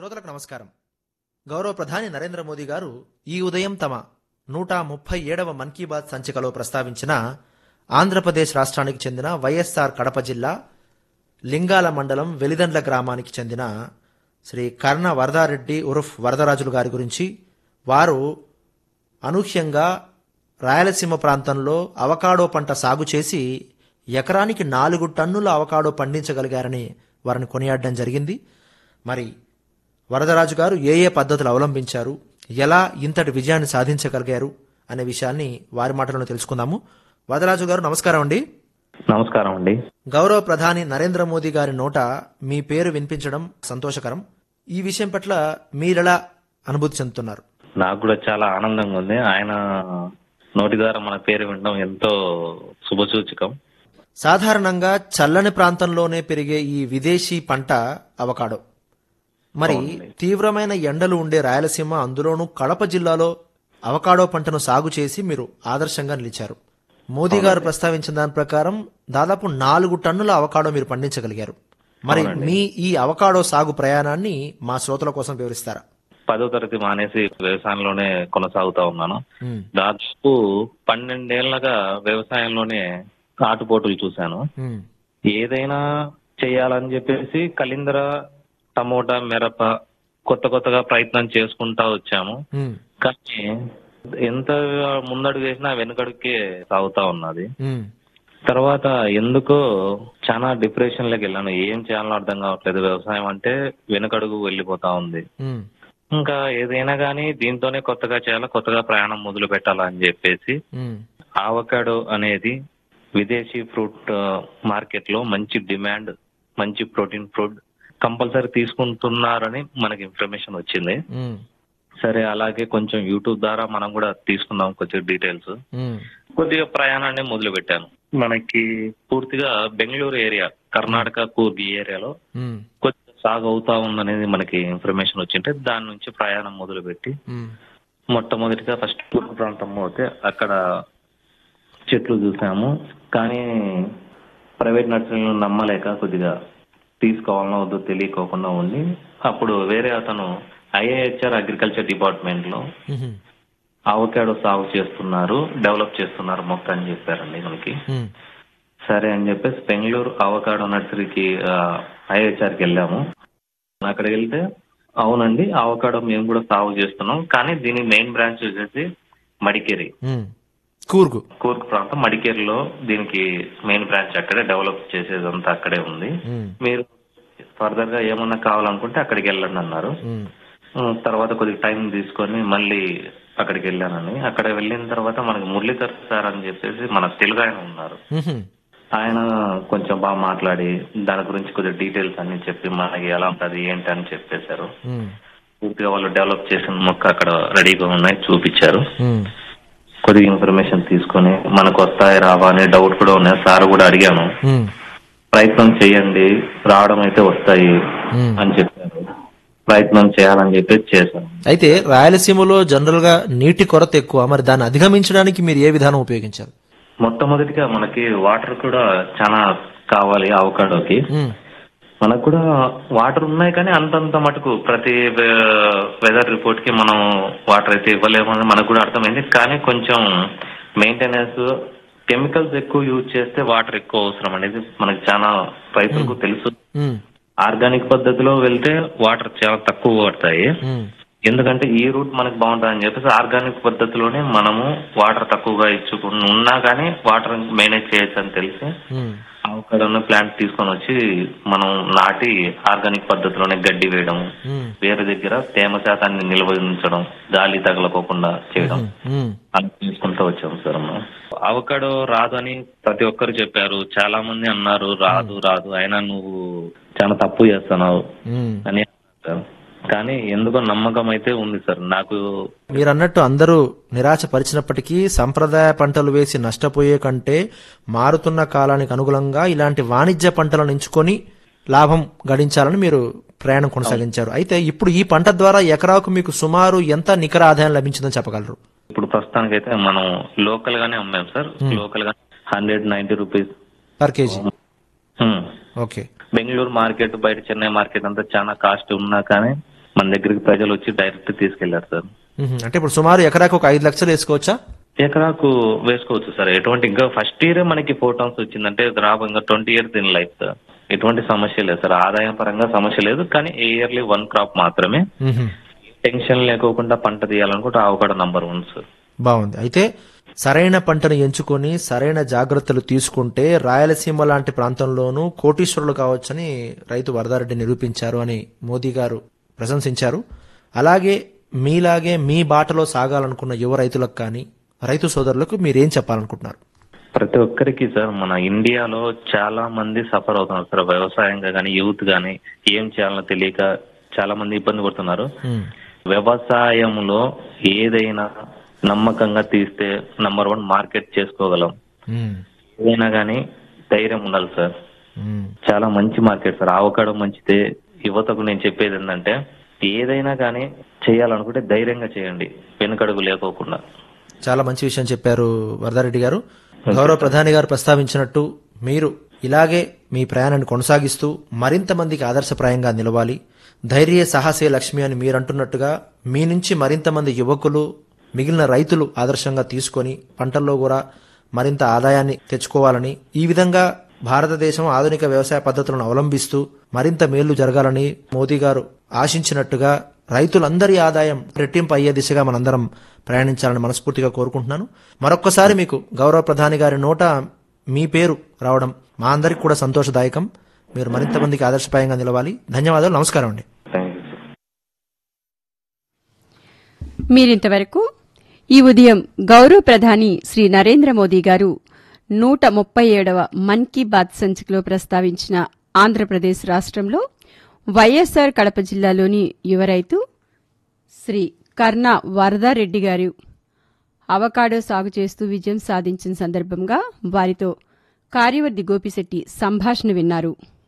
శ్రోతలకు నమస్కారం గౌరవ ప్రధాని నరేంద్ర మోదీ గారు ఈ ఉదయం తమ నూట ముప్పై ఏడవ మన్ కీ బాత్ సంచికలో ప్రస్తావించిన ఆంధ్రప్రదేశ్ రాష్ట్రానికి చెందిన వైఎస్ఆర్ కడప జిల్లా లింగాల మండలం వెలిదండ్ల గ్రామానికి చెందిన శ్రీ కర్ణ వరదారెడ్డి ఉరుఫ్ వరదరాజులు గారి గురించి వారు అనూహ్యంగా రాయలసీమ ప్రాంతంలో అవకాడో పంట సాగు చేసి ఎకరానికి నాలుగు టన్నుల అవకాడో పండించగలిగారని వారిని కొనియాడడం జరిగింది మరి వరదరాజు గారు ఏ ఏ పద్ధతులు అవలంబించారు ఎలా ఇంతటి విజయాన్ని సాధించగలిగారు అనే విషయాన్ని వారి మాటలను తెలుసుకుందాము వరదరాజు గారు నమస్కారం అండి నమస్కారం అండి గౌరవ ప్రధాని నరేంద్ర మోదీ గారి నోట మీ పేరు వినిపించడం సంతోషకరం ఈ విషయం పట్ల మీరెలా అనుభూతి చెందుతున్నారు నాకు కూడా చాలా ఆనందంగా ఉంది ఆయన నోటి ద్వారా మన పేరు వినడం ఎంతో శుభసూచకం సాధారణంగా చల్లని ప్రాంతంలోనే పెరిగే ఈ విదేశీ పంట అవకాడో మరి తీవ్రమైన ఎండలు ఉండే రాయలసీమ అందులోనూ కడప జిల్లాలో అవకాడో పంటను సాగు చేసి మీరు ఆదర్శంగా నిలిచారు మోదీ గారు ప్రస్తావించిన దాని ప్రకారం దాదాపు నాలుగు టన్నుల అవకాడో మీరు పండించగలిగారు మరి మీ ఈ అవకాడో సాగు ప్రయాణాన్ని మా శ్రోతల కోసం వివరిస్తారా పదో తరగతి మానేసి వ్యవసాయంలోనే కొనసాగుతా ఉన్నాను ఉమ్, దాదాపు పన్నెండేళ్లగా వ్యవసాయంలోనే ఆటుపోటులు చూశాను ఉమ్, ఏదైనా చేయాలని చెప్పేసి కలిందర టమోటా మిరప కొత్త కొత్తగా ప్రయత్నం చేసుకుంటా వచ్చాము ఉమ్, కానీ ఎంత ముందడుగు వేసినా వెనుకడుకే సాగుతా ఉన్నది ఉమ్, తర్వాత ఎందుకో చాలా డిప్రెషన్ లోకి వెళ్ళాను ఏం చేయాలో అర్థం కావట్లేదు వ్యవసాయం అంటే వెనుకడుగు వెళ్ళిపోతా ఉంది ఉమ్, ఇంకా ఏదైనా కానీ దీంతోనే కొత్తగా చేయాలా కొత్తగా ప్రయాణం మొదలు పెట్టాలా అని చెప్పేసి ఉమ్, ఆవకాడో అనేది విదేశీ ఫ్రూట్ మార్కెట్ లో మంచి డిమాండ్ మంచి ప్రోటీన్ ఫుడ్ కంపల్సరీ తీసుకుంటున్నారని మనకి ఇన్ఫర్మేషన్ వచ్చింది ఉమ్, సరే అలాగే కొంచెం యూట్యూబ్ ద్వారా మనం కూడా తీసుకుందాం కొంచెం డీటెయిల్స్ ఉమ్, కొద్దిగా ప్రయాణాన్ని మొదలు పెట్టాను మనకి పూర్తిగా బెంగళూరు ఏరియా కర్ణాటక కూర్గ్ ఈ ఏరియాలో ఉమ్, కొద్దిగా సాగు అవుతా ఉందనేది మనకి ఇన్ఫర్మేషన్ వచ్చింటే దాని నుంచి ప్రయాణం మొదలు పెట్టి ఉమ్, మొట్టమొదటిగా ఫస్ట్ కూర్గ్ ప్రాంతం పోతే అక్కడ చెట్లు చూసాము కానీ ప్రైవేట్ నర్సరీలను నమ్మలేక కొద్దిగా తీసుకోవాలనో వద్దో తెలియకోకుండా ఉండి అప్పుడు వేరే అతను ఐఏహెచ్ఆర్ అగ్రికల్చర్ డిపార్ట్మెంట్ లో ఉమ్, అవకాడో సాగు చేస్తున్నారు డెవలప్ చేస్తున్నారు మొక్క అని చెప్పారండి మనకి ఉమ్, సరే అని చెప్పేసి బెంగళూరు అవకాడో నర్సరీకి ఐహెచ్ఆర్కి వెళ్ళాము అక్కడికి వెళ్తే అవునండి అవకాడో మేము కూడా సాగు చేస్తున్నాం కానీ దీని మెయిన్ బ్రాంచ్ వచ్చేసి మడికేరి ఉమ్. కూర్గు కూర్గ్ ప్రాంతం మడికేరిలో దీనికి మెయిన్ బ్రాంచ్ అక్కడే డెవలప్ చేసేదంతా అక్కడే ఉంది ఉమ్, మీరు ఫర్దర్ గా ఏమన్నా కావాలనుకుంటే అక్కడికి వెళ్ళండి అన్నారు ఉమ్, ఉమ్, తర్వాత కొద్దిగా టైం తీసుకొని మళ్ళీ అక్కడికి వెళ్ళానని అక్కడ వెళ్ళిన తర్వాత మనకి మురళీధర్ సార్ అని చెప్పేసి మన తెలుగు ఆయన ఉన్నారు ఉమ్, ఆయన కొంచెం బాగా మాట్లాడి దాని గురించి కొద్దిగా డీటెయిల్స్ అన్ని చెప్పి మనకి ఎలా ఉంటది ఏంటి అని చెప్పేశారు ఉమ్, పూర్తిగా వాళ్ళు డెవలప్ చేసిన మొక్క అక్కడ రెడీగా ఉన్నాయి చూపించారు ఉమ్, కొద్దిగా ఇన్ఫర్మేషన్ తీసుకొని మనకు వస్తాయి రావా అనే డౌట్ కూడా ఉన్నాయి సార్ కూడా అడిగాను ఉమ్, ప్రయత్నం చేయండి రావడం అయితే వస్తాయి ఉమ్. అని చెప్పారు ప్రయత్నం చేయాలని చెప్పేసి చేశాను అయితే రాయలసీమలో జనరల్ గా నీటి కొరత ఎక్కువ మరి దాన్ని అధిగమించడానికి మీరు ఏ విధానం ఉపయోగించారు మొట్టమొదటిగా మనకి వాటర్ కూడా చాలా కావాలి అవకాడోకి ఉమ్, మనకు కూడా వాటర్ ఉన్నాయి కానీ అంతంత మటుకు ప్రతి వెదర్ రిపోర్ట్ కి మనం వాటర్ అయితే ఇవ్వలేమని మనకు కూడా అర్థమైంది కానీ కొంచెం మెయింటెనెన్స్ కెమికల్స్ ఎక్కువ యూజ్ చేస్తే వాటర్ ఎక్కువ అవసరం అనేది మనకు చాలా రైతులకు తెలుసు ఉమ్, ఆర్గానిక్ పద్ధతిలో వెళ్తే వాటర్ చాలా తక్కువ పడతాయి ఉమ్, ఎందుకంటే ఈ రూట్ మనకు బాగుంటుంది అని చెప్పేసి ఆర్గానిక్ పద్ధతిలోనే మనము వాటర్ తక్కువగా ఇచ్చుకుని ఉన్నా కానీ వాటర్ మేనేజ్ చేయొచ్చు అని తెలిసి ఉమ్, అక్కడ ఉన్న ప్లాంట్ తీసుకొని వచ్చి మనం నాటి ఆర్గానిక్ పద్ధతిలోనే గడ్డి వేయడం ఉమ్, వేరే దగ్గర తేమ శాతాన్ని నిల్వ ఉంచడం గాలి తగలకోకుండా చేయడం ఉమ్, అలా చేసుకుంటూ వచ్చాం సార్ మనం అవకాడో రాదు అని ప్రతి ఒక్కరు చెప్పారు చాలా మంది అన్నారు రాదు రాదు అయినా నువ్వు చాలా తప్పు చేస్తున్నావు ఉమ్. అని అన్నారు సార్. కానీ ఎందుకో నమ్మకం అయితే ఉంది సార్ నాకు మీరు అన్నట్టు అందరూ నిరాశపరిచినప్పటికీ సంప్రదాయ పంటలు వేసి నష్టపోయే కంటే మారుతున్న కాలానికి అనుగుణంగా ఇలాంటి వాణిజ్య పంటలను ఎంచుకొని లాభం గడించాలని మీరు ప్రయాణం కొనసాగించారు అయితే ఇప్పుడు ఈ పంట ద్వారా ఎకరాకు మీకు సుమారు ఎంత నికర ఆదాయం లభించిందని చెప్పగలరు ఇప్పుడు ప్రస్తుతానికి అయితే మనం లోకల్ గానే అమ్మాం సార్ లోకల్ గా hundred ninety rupees per KG hmm. Okay Bengaluru market బయట చెన్నై మార్కెట్ అంతా చాలా కాస్ట్ ఉన్నా కానీ మన దగ్గరికి ప్రజలు వచ్చి డైరెక్ట్ తీసుకెళ్లారు సార్ మ్మ్. అంటే ఇప్పుడు సుమారు ఎకరాకు ఒక ఐదు లక్షలు వేసుకోవచ్చా ఎకరాకు వేసుకోవచ్చు సార్ ఎటువంటి ఇంకా ఫస్ట్ ఇయర్ మనకి ఫోర్ టన్స్ వచ్చిందంటే రాబో ఇంకా twenty years in life sir ఎటువంటి సమస్య లేదు సార్ ఆదాయం పరంగా సమస్య లేదు కానీ ఇయర్లీ వన్ క్రాప్ మాత్రమే మ్మ్. టెన్షన్ లేకోకుండా పంట తీయాలనుకుంటే ఆవకాడ నంబర్ వన్ సార్ బాగుంది అయితే సరైన పంటను ఎంచుకొని సరైన జాగ్రత్తలు తీసుకుంటే రాయలసీమ లాంటి ప్రాంతంలోనూ కోటీశ్వరులు కావచ్చని రైతు వరదారెడ్డి నిరూపించారు అని మోదీ గారు ప్రశంసించారు అలాగే మీలాగే మీ బాటలో సాగాలనుకున్న యువ రైతులకు కానీ రైతు సోదరులకు మీరేం చెప్పాలనుకుంటున్నారు ప్రతి ఒక్కరికి సార్ మన ఇండియాలో చాలా మంది సఫర్ అవుతున్నారు సార్ వ్యవసాయంగా కానీ యూత్ కానీ ఏం చేయాలో తెలియక చాలా మంది ఇబ్బంది పడుతున్నారు మ్మ్. వ్యవసాయంలో ఏదైనా నమ్మకంగా తీస్తే నంబర్ వన్ మార్కెట్ చేసుకోగలం మ్మ్. ఏదైనా కానీ ధైర్యం ఉండాలి సార్ మ్మ్. చాలా మంచి మార్కెట్ సార్ ఆవకాడో మంచిదే యువతకు నేను చెప్పేది ఏంటంటే ఏదైనా కానీ చేయాలనుకుంటే ధైర్యంగా చేయండి వెనుకడుగు లేకోకుండా చాలా మంచి విషయం చెప్పారు వరదారెడ్డి గారు గౌరవ ప్రధాని గారు ప్రస్తావించినట్టు మీరు ఇలాగే మీ ప్రయాణాన్ని కొనసాగిస్తూ మరింత మందికి ఆదర్శప్రాయంగా నిలవాలి ధైర్య సాహసే లక్ష్మి అని మీరు అంటున్నట్టుగా మీ నుంచి మరింత మంది యువకులు మిగిలిన రైతులు ఆదర్శంగా తీసుకొని పంటల్లో కూడా మరింత ఆదాయాన్ని తెచ్చుకోవాలని ఈ విధంగా భారతదేశం ఆధునిక వ్యవసాయ పద్ధతులను అవలంబిస్తూ మరింత మేళ్లు జరగాలని మోదీ గారు ఆశించినట్టుగా రైతులందరి ఆదాయం రెట్టింపు అయ్యే దిశగా మనందరం ప్రయాణించాలని మనస్ఫూర్తిగా కోరుకుంటున్నాను మరొక్కసారి మీకు గౌరవ ప్రధాని గారి నోట మీ పేరు రావడం మా అందరికి కూడా సంతోషదాయకం మీరు మరింత మందికి ఆదర్శప్రాయంగా నిలవాలి ధన్యవాదాలు నమస్కారం అండి థ్యాంక్ యూ సార్ మీరింతవరకు ఈ ఉదయం గౌరవ ప్రధాని శ్రీ నరేంద్ర మోదీ గారు నూట ముప్పై ఏడవ మన్ కీ బాత్ సంచికలో ప్రస్తావించిన ఆంధ్రప్రదేశ్ రాష్ట్రంలో వైఎస్సార్ కడప జిల్లాలోని యువ రైతు శ్రీ కర్ణ వరదారెడ్డి గారు అవకాడో సాగు చేస్తూ విజయం సాధించిన సందర్భంగా వారితో కార్యవర్ది గోపిశెట్టి సంభాషణ విన్నారు